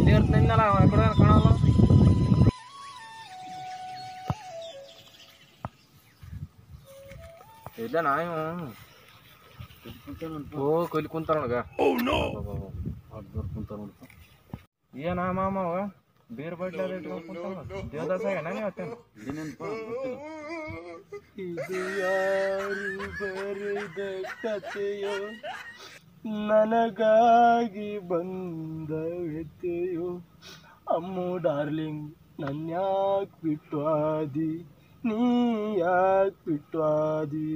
ಇಲ್ಲಿ ಇರ್ತಿದ್ನಲ್ಲ ಅವ ಆ ಕಡೆ ಕಾಣಲ್ಲ ಇಲ್ಲ ನಾ ಇವ ಓ ಕೊಯ್ಲಿ ಕುಂತಾರ ನೋಡ್ಗ ಏನ ಮಾಮ ಅವ ಬೇರ್ ಬಡ್ಲಿ ಅದ ಇಟ್ಕೊಂಡ್ ಕುಂತಾನ ದೇವದಾಸ ನಾನು ಇವತ್ತೇನು ಇದು ಯಾರು ಬರೆದ ಕಥೆಯೋ ನನಗಾಗಿ ಬಂದ ವ್ಯಥೆಯೋ ಅಮ್ಮು ಡಾರ್ಲಿಂಗ್ ನನ್ಯಾಕ್ ಬಿಟ್ಟು ಆದಿ ನೀ ಯಾಕ್ ಬಿಟ್ಟು ಆದಿ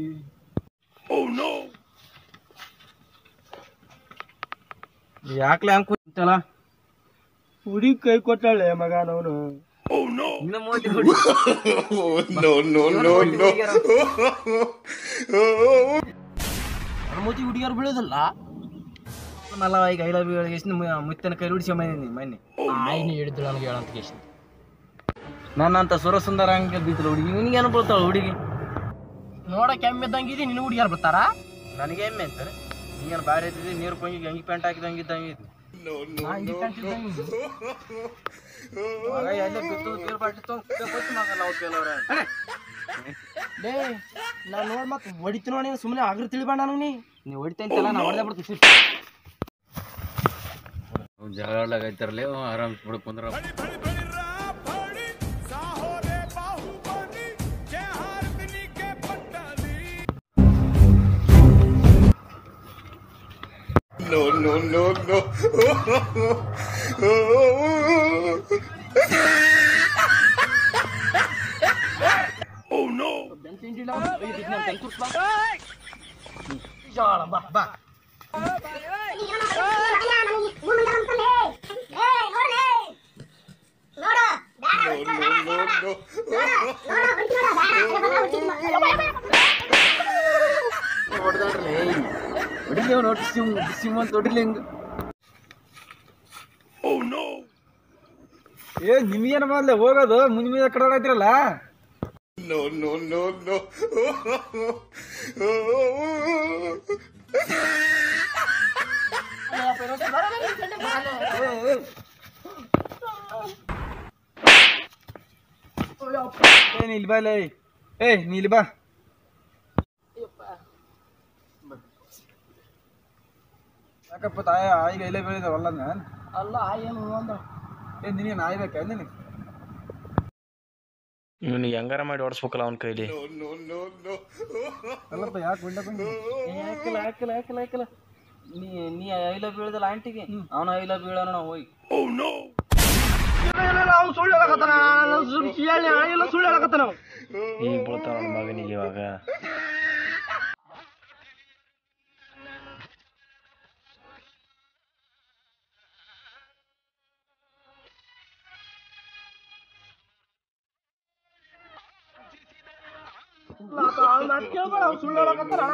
ಯಾಕ್ಲೆ ಹಂಗ್ ಕುಂತಲ್ಲ ಹುಡುಗಿ ಕೈ ಕೊಟ್ಟಾಳೆ ಮಗನವನು ಇನ್ನ ಮೋದಿ ಹುಡಿ ನನ್ನ ಮೋದಿ ಹುಡುಗಿಯರು ಬೀಳೋದಿಲ್ಲ ಮಲ್ಲ ಈಗ ಐಲ ಎಷ್ಟು ಮುತ್ತನ ಕೈ ರೂಢಿಸಿ ಮನೆ ಮೊನ್ನೆ ಆಯ್ನಿ ಹಿಡಿದು ನನಗೆ ಹೇಳಂತ ಕೇಶ್ ನನ್ನಂತ ಸುರಸುಂದರ ಹಂಗೆ ಬಿದ್ದಿಲ್ಲ ಹುಡುಗಿ ಇವನಿಗೆ ಏನು ಬೀಳ್ತಾಳ ಹುಡುಗಿ ನೋಡಕ್ಕೆ ಎಮ್ಮೆದಂಗಿದೆ ನಿನ್ನ ಹುಡುಗಿಯಾರು ಬರ್ತಾರ ನನಗೆ ಎಮ್ಮೆ ಅಂತಾರೆ ನೀನು ಬಾರಿ ಇದ್ದಿದ್ದಿ ನೀರು ಕೊಂಗಿ ಗಂಗಿ ಪ್ಯಾಂಟ್ ಹಾಕಿದಂಗೆ ಇದ್ದಂಗೆ ಇದ್ದು ಮಗ ಎಲ್ಲಿ ಬಿತ್ತು ಪೇರ್ ಬಾಟಿ ತೊಗೊಂಡು ಮಗ ನಾವು ಪೇಲವ್ರೆ ಲೇ ನಾ ನೋಡ್ ಮತ್ ಹೊಡಿತು ನೋಡಿ ಸುಮ್ಮನೆ ಆಗ್ರ ತಿಳಿಬೇಡ ನಾನು ನೀ ನೀವು ಹೊಡಿತಂತಲ್ಲ ನಾ ಹೊಡೆದ ಬಿಡ್ತೀವಿ ಜಗಳ ಆಡ್ಲಾಗೈತಾರಲ್ಲ ಆರಾಮ್ ಬಿಡು ಕುಂದ್ರ ಹೊಡಿಲಿ ಅವ್ನು ಒಟ್ಟು ಸಿಮ್ ಸಿಮ್ ಅಂತ ಹೊಡಿಲಿ ಹಿಂಗ ಏ ನಿಮ್ಗೇನ ಮೊದ್ಲೆ ಹೋಗೋದು ಮುಂದೆ ಮುಂದೆ ಕಡೆ ಆಯ್ತಿರಲ್ಲ ಏ ನೀಲ್ ಬಾ ಲೇ ಏ ನೀಲ್ ಬಾ ಯಾಕಪ್ಪ ತಾಯ ಆಯಿಗೆ ಇಲ್ಲೇ ಬೆಳೆದವಲ್ಲ ನಾನು ಅಲ್ಲ ಏನು ಅಂದ ಏ ನಿನಗೆ ನಾಯಿ ಬೇಕಾ ನಿನಗೆ ಇವನಿಗೆ ಹೆಂಗಾರ ಮಾಡಿ ಓಡಿಸ್ಬೇಕಲ್ಲ ಅವನ ಕೈಲಿ ಅಲ್ಲಪ್ಪ ಯಾಕೆ ಬಿಡ್ಲ ಯಾಕಿಲ್ಲ ಯಾಕಿಲ್ಲ ಯಾಕಿಲ್ಲ ಯಾಕಿಲ್ಲ ನೀ ನೀ ಐಲ ಬೀಳದಲ್ಲ ಆಂಟಿಗೆ ಅವನ ಐಲ ಬೀಳೋಣ ನಾವು ಹೋಗಿ ಅವ್ನು ಸುಳ್ಳು ಹೇಳಕತ್ತಾನ ಸುಳ್ಳು ಸುಳ್ಳು ಹೇಳಕತ್ತಾನ ಈಗ ಬೀಳ್ತಾವ ನನ್ನ ಮಗನಿಗೆ ಇವಾಗ ಕೇಳ್ಬೇಡ ಅವ್ನು ಸುಳ್ಳು ಹೇಳಕತ್ತಾನ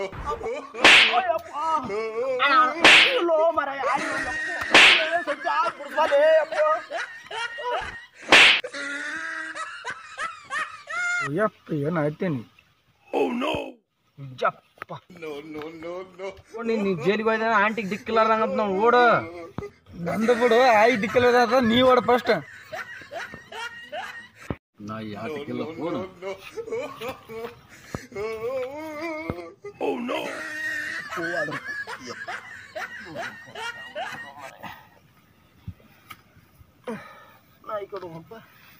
ಲೋ ಮರ ಸಜ್ಜ ಬಿಡ್ಬಾಲೆ ಯಪ್ಪ ಏನು ಆಯ್ತೇನಿ ಜಪ್ಪ ನೀನು ಜೈಲಿಗೆ ಹೋಯ್ದ ಆಂಟಿಗೆ ದಿಕ್ಕಿಲ್ಲಾರ್ದಂಗಂತ ನಾವು ಓಡು ನಂದು ಬಿಡು ಆಯಿ ದಿಕ್ಕಿಲ್ಲ ನೀ ಓಡು ಫಸ್ಟ್ ನಾ ಯಾಟಕ್ಕಿಲ್ಲ ಫೋನು ನಾಯಿ ಕೊಡುವಪ್ಪ